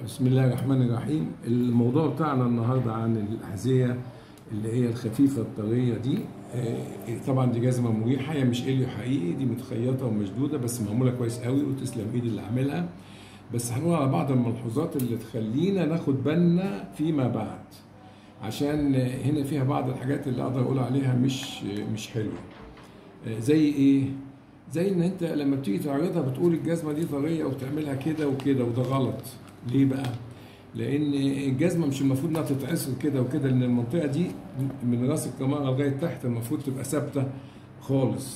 بسم الله الرحمن الرحيم الموضوع بتاعنا النهارده عن الأحذية اللي هي الخفيفة الطرية دي آه، طبعا دي جزمة مريحة هي مش إليو حقيقي دي متخيطة ومشدودة بس معمولة كويس قوي وتسلم إيد اللي عاملها بس هنقول على بعض الملحوظات اللي تخلينا ناخد بالنا فيما بعد عشان هنا فيها بعض الحاجات اللي اقدر اقول عليها مش مش حلوه آه، زي ايه زي ان انت لما بتيجي تعرضها بتقول الجزمه دي طريه وتعملها كده وكده وده غلط ليه بقى لان الجزمه مش المفروض انها تتعصر كده وكده لان المنطقه دي من راس الكماره لغايه تحت المفروض تبقى ثابته خالص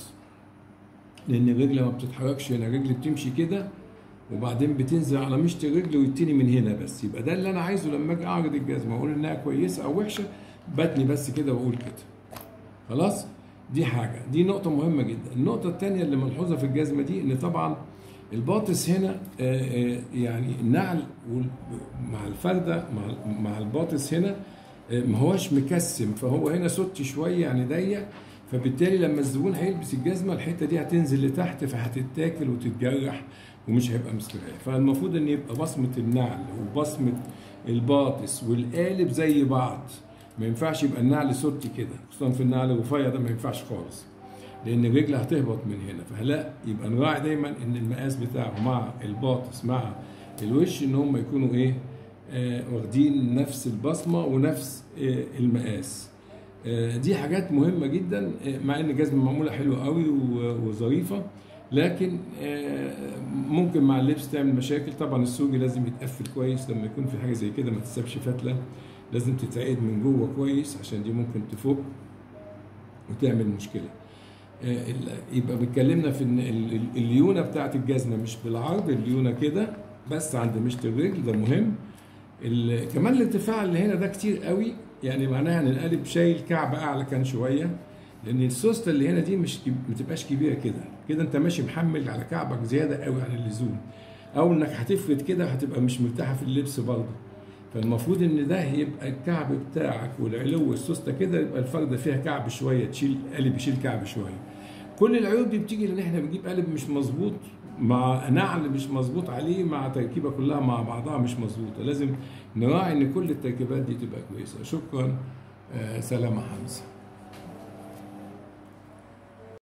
لان الرجل ما بتتحركش هنا الرجل بتمشي كده وبعدين بتنزل على مشط الرجل ويتني من هنا بس يبقى ده اللي انا عايزه لما اجي اعرض الجزمه اقول انها كويسه او وحشه بتني بس كده واقول كده خلاص دي حاجه دي نقطه مهمه جدا النقطه الثانيه اللي ملحوظه في الجزمه دي ان طبعا الباطس هنا آه، آه، يعني النعل وال- مع الفرده مع مع الباطس هنا آه، ما هوش مكسم فهو هنا سوت شويه يعني ضيق فبالتالي لما الزبون هيلبس الجزمه الحته دي هتنزل لتحت فهتتاكل وتتجرح ومش هيبقى مستريح فالمفروض ان يبقى بصمه النعل وبصمه الباطس والقالب زي بعض ما ينفعش يبقى النعل سوتي كده خصوصا في النعل الرفيع ده ما ينفعش خالص لان الرجل هتهبط من هنا فلا يبقى نراعي دايما ان المقاس بتاعه مع الباطس مع الوش ان هم يكونوا ايه آه واخدين نفس البصمه ونفس آه المقاس آه دي حاجات مهمه جدا آه مع ان الجزمه معموله حلوه قوي و- وظريفه لكن آه ممكن مع اللبس تعمل مشاكل طبعا السوق لازم يتقفل كويس لما يكون في حاجه زي كده ما تسيبش فتله لازم تتعقد من جوه كويس عشان دي ممكن تفك وتعمل مشكله آه، ال- يبقى بيتكلمنا في ان ال- ال- الليونه بتاعت الجزمه مش بالعرض الليونه كده بس عند مشط الرجل ده مهم ال- كمان الارتفاع اللي هنا ده كتير قوي يعني معناها ان القالب شايل كعب اعلى كان شويه لان السوسته اللي هنا دي مش كب- ما تبقاش كبيره كده كده انت ماشي محمل على كعبك زياده قوي عن اللزوم او انك هتفرد كده هتبقى مش مرتاحه في اللبس برضه فالمفروض ان ده يبقى الكعب بتاعك والعلو السوسته كده يبقى الفرده فيها كعب شويه تشيل قالب يشيل كعب شويه كل العيوب دي بتيجي لان احنا بنجيب قالب مش مظبوط مع نعل مش مظبوط عليه مع تركيبه كلها مع بعضها مش مظبوطه لازم نراعي ان كل التركيبات دي تبقى كويسه شكرا آه، سلام حمزه